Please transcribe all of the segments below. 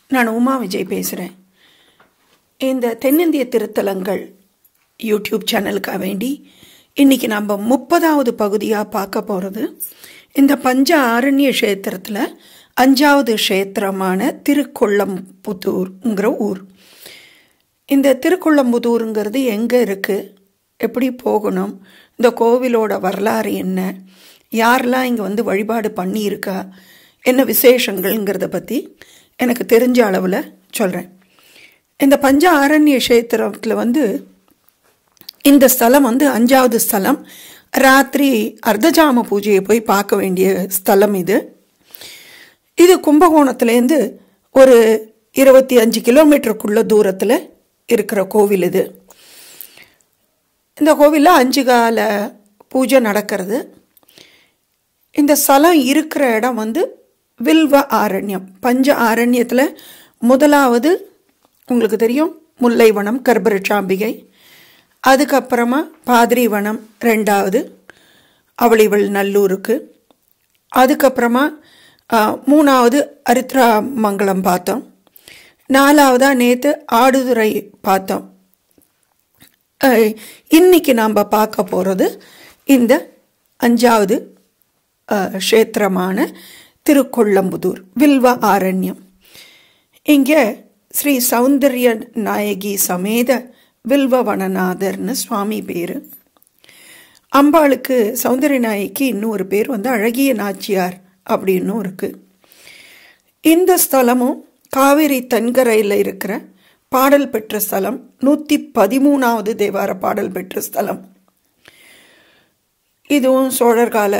நான் உமா விஜய் பேசுகிறேன் இந்த தென்னிந்திய திருத்தலங்கள் யூடியூப் சேனலுக்காக வேண்டி இன்னைக்கு நம்ம முப்பதாவது பகுதியாக பார்க்க போகிறது இந்த பஞ்ச ஆரண்ய க்ஷேத்திரத்தில் அஞ்சாவது க்ஷேத்திரமான திருக்கொள்ளம்புத்தூர்ங்கிற ஊர் இந்த திருக்கொள்ளம்புதூருங்கிறது எங்கே இருக்குது எப்படி போகணும் இந்த கோவிலோட வரலாறு என்ன யாரெல்லாம் இங்கே வந்து வழிபாடு பண்ணியிருக்கா என்ன விசேஷங்கள்ங்கிறத பற்றி எனக்கு தெரிஞ்ச அளவில் சொல்கிறேன் இந்த பஞ்ச ஆரண்ய க்ஷேத்திரத்தில் வந்து இந்த ஸ்தலம் வந்து அஞ்சாவது ஸ்தலம் ராத்திரி அர்த்தஜாம பூஜையை போய் பார்க்க வேண்டிய ஸ்தலம் இது இது கும்பகோணத்துலேருந்து ஒரு இருபத்தி அஞ்சு கிலோமீட்டருக்குள்ள தூரத்தில் இருக்கிற கோவில் இது இந்த கோவிலில் அஞ்சு கால பூஜை நடக்கிறது இந்த ஸ்தலம் இருக்கிற இடம் வந்து வில்வ ஆரண்யம் பஞ்ச ஆரண்யத்தில் முதலாவது உங்களுக்கு தெரியும் முல்லைவனம் கர்ப்பரட்சாம்பிகை அதுக்கப்புறமா பாதிரிவனம் ரெண்டாவது அவளிவள் நல்லூருக்கு அதுக்கப்புறமா மூணாவது அரித்ரா மங்கலம் பார்த்தோம் நாலாவதாக நேற்று ஆடுதுறை பார்த்தோம் இன்னைக்கு நாம் பார்க்க போகிறது இந்த அஞ்சாவது க்ஷேத்திரமான திருக்கொள்ளம்புதூர் வில்வ ஆரண்யம் இங்கே ஸ்ரீ சௌந்தர்ய நாயகி சமேத வில்வவனநாதர்னு சுவாமி பேர் அம்பாளுக்கு சௌந்தர்ய நாயகி இன்னும் ஒரு பேர் வந்து அழகிய நாச்சியார் அப்படின்னும் இருக்குது இந்த ஸ்தலமும் காவிரி தென்கரையில் இருக்கிற பாடல் பெற்ற ஸ்தலம் நூற்றி பதிமூணாவது தேவார பாடல் பெற்ற ஸ்தலம் இதுவும் சோழர் கால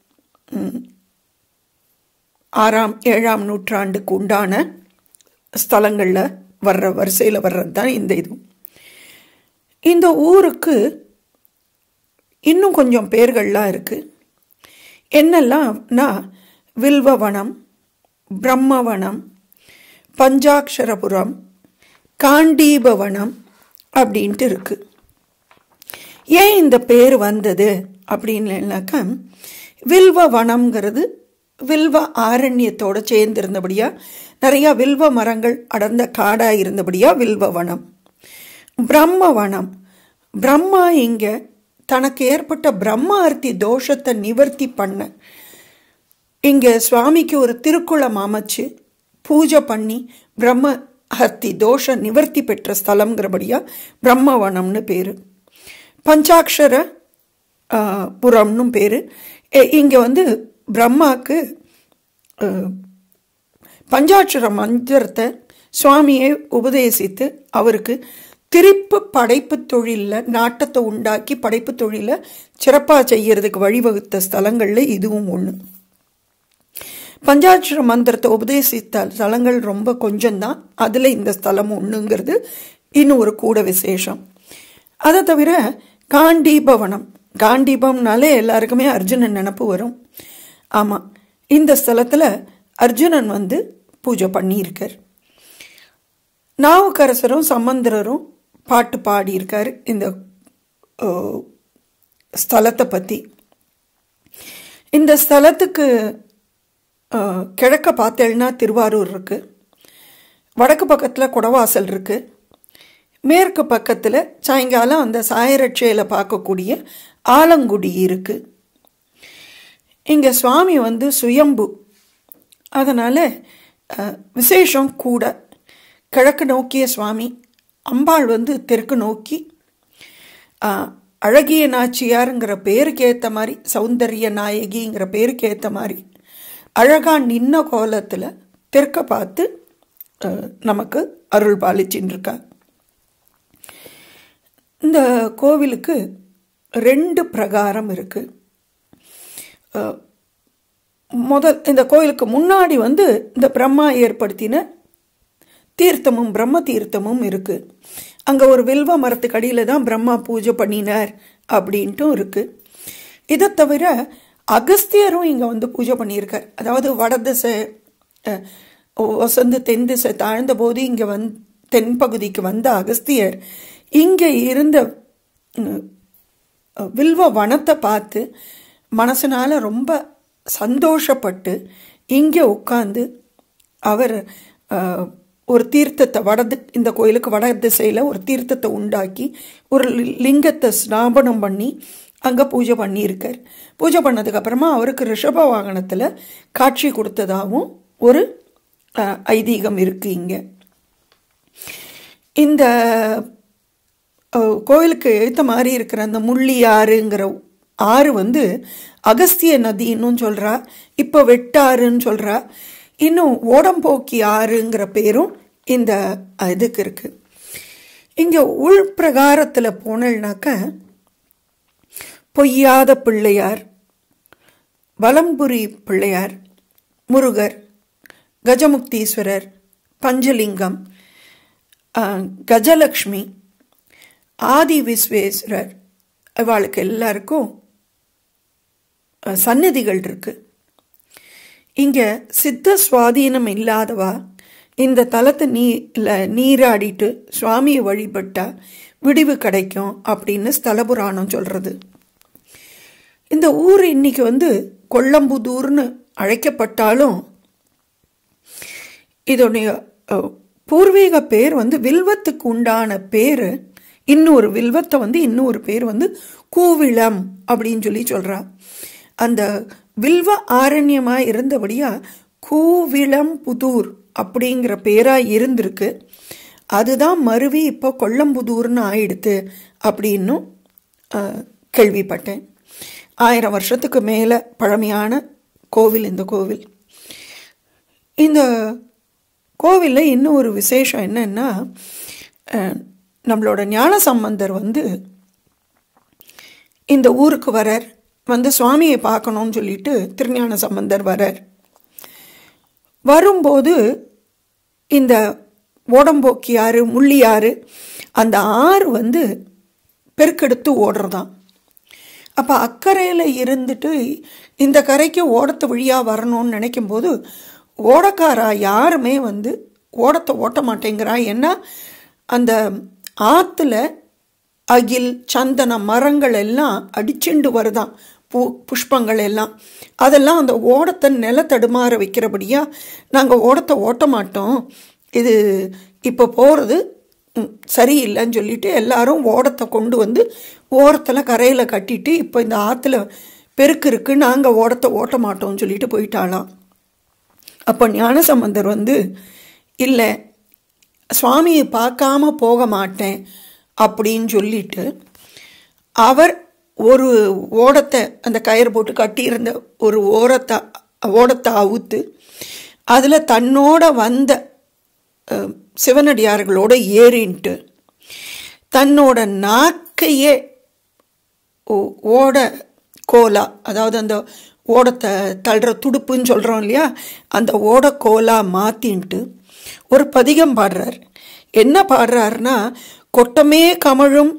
ஆறாம் ஏழாம் நூற்றாண்டுக்கு உண்டான ஸ்தலங்களில் வர்ற வரிசையில் வர்றது தான் இந்த இது இந்த ஊருக்கு இன்னும் கொஞ்சம் பேர்கள்லாம் இருக்குது என்னெல்லாம்னா வில்வவனம் பிரம்மவனம் பஞ்சாட்சரபுரம் காண்டீபவனம் அப்படின்ட்டு இருக்கு ஏன் இந்த பேர் வந்தது அப்படின்னாக்கா வில்வ வனம்ங்கிறது வில்வ ஆரண்யத்தோடு சேர்ந்திருந்தபடியாக நிறையா வில்வ மரங்கள் அடர்ந்த காடாக இருந்தபடியாக வில்வ வனம் பிரம்மவனம் பிரம்மா இங்கே தனக்கு ஏற்பட்ட பிரம்மார்த்தி தோஷத்தை நிவர்த்தி பண்ண இங்கே சுவாமிக்கு ஒரு திருக்குளம் அமைச்சு பூஜை பண்ணி பிரம்ம ஹர்த்தி தோஷ நிவர்த்தி பெற்ற ஸ்தலங்கிறபடியாக பிரம்மவனம்னு பேர் பஞ்சாட்சர புறம்னு பேர் இங்கே வந்து பிரம்மாவுக்கு பஞ்சாட்சர மந்திரத்தை சுவாமியை உபதேசித்து அவருக்கு திருப்பு படைப்பு தொழிலில் நாட்டத்தை உண்டாக்கி படைப்பு தொழிலை சிறப்பாக செய்யறதுக்கு வழிவகுத்த ஸ்தலங்களில் இதுவும் ஒன்று பஞ்சாட்சர மந்திரத்தை உபதேசித்த ஸ்தலங்கள் ரொம்ப கொஞ்சம்தான் அதில் இந்த ஸ்தலம் ஒன்றுங்கிறது இன்னும் ஒரு கூட விசேஷம் அதை தவிர காண்டீபவனம் காண்டீபம்னாலே எல்லாருக்குமே அர்ஜுனன் நினப்பு வரும் ஆமாம் இந்த ஸ்தலத்தில் அர்ஜுனன் வந்து பூஜை பண்ணியிருக்கார் நாவுக்கரசரும் சம்பந்தரரும் பாட்டு பாடியிருக்கார் இந்த ஸ்தலத்தை பற்றி இந்த ஸ்தலத்துக்கு கிழக்க பார்த்தேன்னா திருவாரூர் இருக்குது வடக்கு பக்கத்தில் குடவாசல் இருக்குது மேற்கு பக்கத்தில் சாயங்காலம் அந்த சாயரட்சையில் பார்க்கக்கூடிய ஆலங்குடி இருக்குது இங்கே சுவாமி வந்து சுயம்பு அதனால் விசேஷம் கூட கிழக்கு நோக்கிய சுவாமி அம்பாள் வந்து தெற்கு நோக்கி அழகிய நாச்சியாருங்கிற பேருக்கு ஏற்ற மாதிரி சௌந்தர்ய நாயகிங்கிற பேருக்கு ஏற்ற மாதிரி அழகாக நின்ன கோலத்தில் தெற்க பார்த்து நமக்கு அருள் பாலிச்சின்னு இருக்கா இந்த கோவிலுக்கு ரெண்டு பிரகாரம் இருக்குது முதல் இந்த கோயிலுக்கு முன்னாடி வந்து இந்த பிரம்மா ஏற்படுத்தின தீர்த்தமும் பிரம்ம தீர்த்தமும் இருக்குது அங்கே ஒரு வில்வ மரத்துக்கு அடியில் தான் பிரம்மா பூஜை பண்ணினார் அப்படின்ட்டும் இருக்குது இதை தவிர அகஸ்தியரும் இங்கே வந்து பூஜை பண்ணியிருக்கார் அதாவது வடதிசை வசந்து தென் திசை தாழ்ந்த போது இங்கே வந் தென்பகுதிக்கு வந்த அகஸ்தியர் இங்கே இருந்த வில்வ வனத்தை பார்த்து மனசனால் ரொம்ப சந்தோஷப்பட்டு இங்கே உட்காந்து அவர் ஒரு தீர்த்தத்தை வட இந்த கோயிலுக்கு வட திசையில் ஒரு தீர்த்தத்தை உண்டாக்கி ஒரு லிங்கத்தை ஸ்நாபனம் பண்ணி அங்கே பூஜை பண்ணியிருக்கார் பூஜை பண்ணதுக்கப்புறமா அவருக்கு ரிஷப வாகனத்தில் காட்சி கொடுத்ததாகவும் ஒரு ஐதீகம் இருக்குது இங்கே இந்த கோயிலுக்கு எழுத்த மாதிரி இருக்கிற அந்த முள்ளி ஆறுங்கிற ஆறு வந்து அகஸ்திய நதின்னு சொல்கிறா இப்போ வெட்டாறுன்னு சொல்கிறா இன்னும் ஓடம்போக்கி ஆறுங்கிற பேரும் இந்த இதுக்கு இருக்குது இங்கே உள் பிரகாரத்தில் போனல்னாக்க பொய்யாத பிள்ளையார் வலம்புரி பிள்ளையார் முருகர் கஜமுக்தீஸ்வரர் பஞ்சலிங்கம் கஜலக்ஷ்மி ஆதி விஸ்வேஸ்வரர் இவாளுக்கு எல்லாருக்கும் சன்னதிகள் இருக்கு இங்கே சித்த சுவாதீனம் இல்லாதவா இந்த தலத்தை நீ நீராடிட்டு சுவாமியை வழிபட்டா விடிவு கிடைக்கும் அப்படின்னு ஸ்தல புராணம் சொல்கிறது இந்த ஊர் இன்னைக்கு வந்து கொல்லம்புதூர்னு அழைக்கப்பட்டாலும் இதோடைய பூர்வீக பேர் வந்து வில்வத்துக்கு உண்டான பேர் இன்னொரு வில்வத்தை வந்து இன்னொரு பேர் வந்து கூவிளம் அப்படின்னு சொல்லி சொல்கிறா அந்த வில்வ ஆரண்யமாக இருந்தபடியாக கூவிளம் புதூர் அப்படிங்கிற பேராக இருந்திருக்கு அதுதான் மருவி இப்போ கொல்லம்புதூர்னு ஆயிடுத்து அப்படின்னும் கேள்விப்பட்டேன் ஆயிரம் வருஷத்துக்கு மேலே பழமையான கோவில் இந்த கோவில் இந்த கோவிலில் இன்னும் ஒரு விசேஷம் என்னன்னா நம்மளோட ஞான சம்பந்தர் வந்து இந்த ஊருக்கு வரார் வந்து சுவாமியை பார்க்கணும்னு சொல்லிட்டு திருஞான சம்பந்தர் வரார் வரும்போது இந்த ஓடம்போக்கி ஆறு முள்ளியாறு அந்த ஆறு வந்து பெருக்கெடுத்து ஓடுறதான் அப்போ அக்கறையில் இருந்துட்டு இந்த கரைக்கு ஓடத்து வழியாக வரணும்னு நினைக்கும்போது ஓடக்காரா யாருமே வந்து ஓடத்தை ஓட்ட மாட்டேங்கிறா ஏன்னா அந்த ஆற்றுல அகில் சந்தன மரங்கள் எல்லாம் அடிச்சுண்டு வருதான் பூ புஷ்பங்கள் எல்லாம் அதெல்லாம் அந்த ஓடத்தை நில தடுமாற வைக்கிறபடியாக நாங்கள் ஓடத்தை ஓட்ட மாட்டோம் இது இப்போ போகிறது சரியில்லைன்னு சொல்லிட்டு எல்லாரும் ஓடத்தை கொண்டு வந்து ஓரத்தில் கரையில் கட்டிட்டு இப்போ இந்த ஆற்றுல பெருக்கு இருக்கு நாங்கள் ஓடத்தை ஓட்ட மாட்டோம்னு சொல்லிட்டு போயிட்டாலாம் அப்போ ஞானசம்பந்தர் வந்து இல்லை சுவாமியை பார்க்காம போக மாட்டேன் அப்படின்னு சொல்லிட்டு அவர் ஒரு ஓடத்தை அந்த கயிறு போட்டு கட்டியிருந்த ஒரு ஓரத்தை ஓடத்தை அவுத்து அதில் தன்னோட வந்த சிவனடியார்களோட ஏறின்ட்டு தன்னோட நாக்கையே ஓட கோலா அதாவது அந்த ஓடத்தை தள்ளுற துடுப்புன்னு சொல்கிறோம் இல்லையா அந்த ஓட கோலா மாற்றின்ட்டு ஒரு பதிகம் பாடுறார் என்ன பாடுறாருன்னா கொட்டமே கமழும்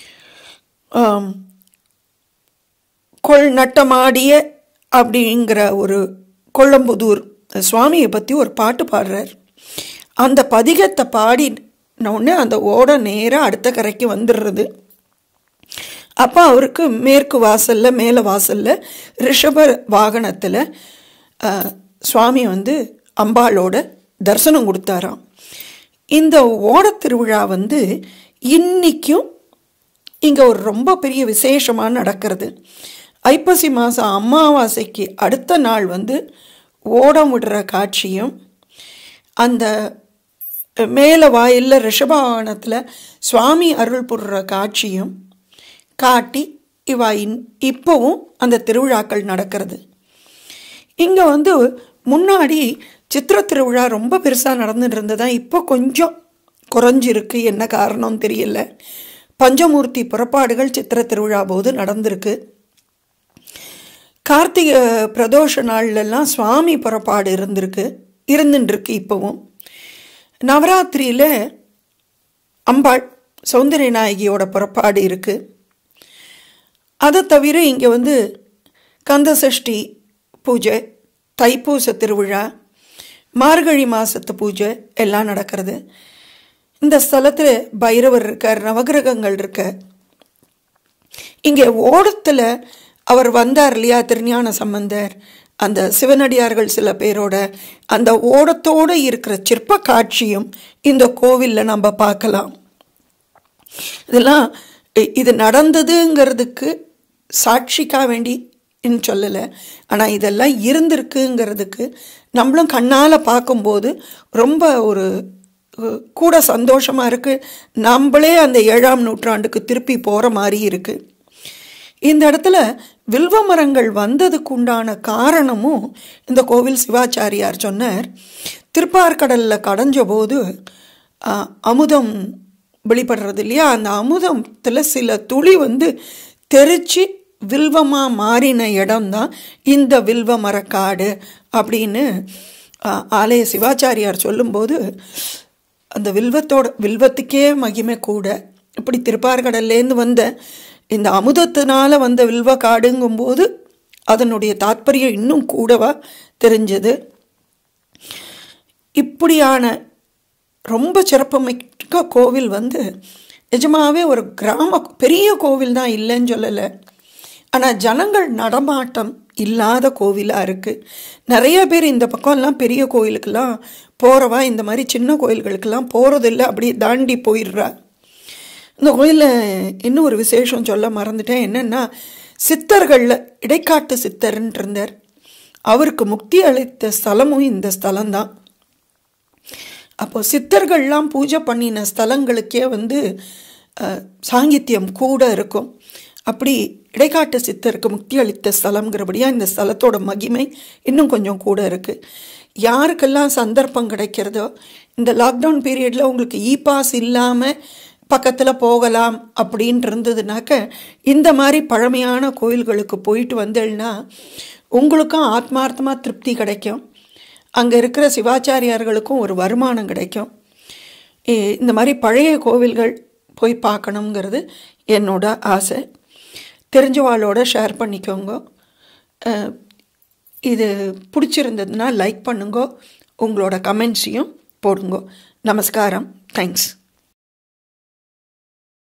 கொள் நட்டமாடிய அப்படிங்கிற ஒரு கொல்லம்புதூர் சுவாமியை பற்றி ஒரு பாட்டு பாடுறார் அந்த பதிகத்தை பாடினோடனே அந்த ஓட நேராக அடுத்த கரைக்கு வந்துடுறது அப்போ அவருக்கு மேற்கு வாசலில் மேலே வாசலில் ரிஷப வாகனத்தில் சுவாமி வந்து அம்பாளோட தரிசனம் கொடுத்தாராம் இந்த ஓடத் திருவிழா வந்து இன்னைக்கும் இங்கே ஒரு ரொம்ப பெரிய விசேஷமாக நடக்கிறது ஐப்பசி மாதம் அமாவாசைக்கு அடுத்த நாள் வந்து ஓடம் விடுற காட்சியும் அந்த மேலே வாயிலில் ரிஷபவாகனத்தில் சுவாமி அருள் புடுற காட்சியும் காட்டி இவா இன் இப்போவும் அந்த திருவிழாக்கள் நடக்கிறது இங்கே வந்து முன்னாடி சித்திர திருவிழா ரொம்ப பெருசாக நடந்துட்டு இருந்ததா இப்போ கொஞ்சம் குறைஞ்சிருக்கு என்ன காரணம் தெரியல பஞ்சமூர்த்தி புறப்பாடுகள் சித்திர திருவிழா போது நடந்திருக்கு கார்த்திகை பிரதோஷ நாள்லெல்லாம் சுவாமி புறப்பாடு இருந்திருக்கு இருந்துட்டுருக்கு இப்போவும் நவராத்திரியில் அம்பாள் சௌந்தரிய நாயகியோட புறப்பாடு இருக்குது அதை தவிர இங்கே வந்து கந்தசஷ்டி பூஜை தைப்பூச திருவிழா மார்கழி மாதத்து பூஜை எல்லாம் நடக்கிறது இந்த ஸ்தலத்தில் பைரவர் இருக்கார் நவகிரகங்கள் இருக்க இங்கே ஓடத்தில் அவர் வந்தார் இல்லையா திருஞான சம்பந்தர் அந்த சிவனடியார்கள் சில பேரோட அந்த ஓடத்தோடு இருக்கிற சிற்ப காட்சியும் இந்த கோவிலில் நம்ம பார்க்கலாம் இதெல்லாம் இ- இது நடந்ததுங்கிறதுக்கு சாட்சிக்காக வேண்டி ன்னு சொல்லலை ஆனால் இதெல்லாம் இருந்திருக்குங்கிறதுக்கு நம்மளும் கண்ணால் பார்க்கும்போது ரொம்ப ஒரு அஹ், கூட சந்தோஷமாக இருக்குது நம்மளே அந்த ஏழாம் நூற்றாண்டுக்கு திருப்பி போகிற மாதிரி இருக்குது இந்த இடத்துல வில்வ மரங்கள் வந்ததுக்கு உண்டான காரணமும் இந்த கோவில் சிவாச்சாரியார் சொன்னார் திருப்பார்கடலில் கடைஞ்ச போது ஆ, அமுதம் வெளிப்படுறது இல்லையா அந்த அமுதத்தில் சில துளி வந்து தெரிச்சு வில்வமாக மாறின இடம்தான் இந்த வில்வ மரக்காடு அப்படின்னு ஆ, ஆலய சிவாச்சாரியார் சொல்லும்போது அந்த வில்வத்தோட வில்வத்துக்கே மகிமை கூட இப்படி திருப்பார்கடல்லேருந்து வந்த இந்த அமுதத்தினால வந்த வில்வ காடுங்கும்போது அதனுடைய தாத்பரியம் இன்னும் கூடவா தெரிஞ்சது இப்படியான ரொம்ப சிறப்புமிக்க கோவில் வந்து நிஜமாவே ஒரு கிராம பெரிய கோவில் தான் இல்லைன்னு சொல்லலை ஆனால் ஜனங்கள் நடமாட்டம் இல்லாத கோவிலாக இருக்குது நிறைய பேர் இந்த பக்கம்லாம் பெரிய கோயிலுக்கெல்லாம் போகிறவா இந்த மாதிரி சின்ன கோயில்களுக்கெல்லாம் போகிறதில்ல அப்படியே தாண்டி போயிடுறா இந்த கோயிலில் இன்னும் ஒரு விசேஷம் சொல்ல மறந்துட்டேன் என்னென்னா சித்தர்களில் இடைக்காட்டு சித்தர்ன்னு இருந்தார் அவருக்கு முக்தி அளித்த ஸ்தலமும் இந்த ஸ்தலம்தான் அப்போ சித்தர்கள்லாம் பூஜை பண்ணின ஸ்தலங்களுக்கே வந்து அஹ், சாங்கித்யம் கூட இருக்கும் அப்படி இடைக்காட்டு சித்தருக்கு முக்தி அளித்த ஸ்தலம்ங்கிறபடியாக இந்த ஸ்தலத்தோட மகிமை இன்னும் கொஞ்சம் கூட இருக்குது யாருக்கெல்லாம் சந்தர்ப்பம் கிடைக்கிறதோ இந்த லாக்டவுன் பீரியடில் உங்களுக்கு இ பாஸ் இல்லாமல் பக்கத்தில் போகலாம் அப்படின்னு இருந்ததுனாக்க இந்த மாதிரி பழமையான கோயில்களுக்கு போயிட்டு வந்தேன்னா உங்களுக்கும் ஆத்மார்த்தமாக திருப்தி கிடைக்கும் அங்கே இருக்கிற சிவாச்சாரியார்களுக்கும் ஒரு வருமானம் கிடைக்கும் இ- இந்த மாதிரி பழைய கோவில்கள் போய் பார்க்கணுங்கிறது என்னோட ஆசை தெரிஞ்சவாளோட ஷேர் பண்ணிக்கோங்க அஹ், இது பிடிச்சிருந்ததுன்னா லைக் பண்ணுங்க உங்களோட கமெண்ட்ஸையும் போடுங்க நமஸ்காரம் தேங்க்ஸ்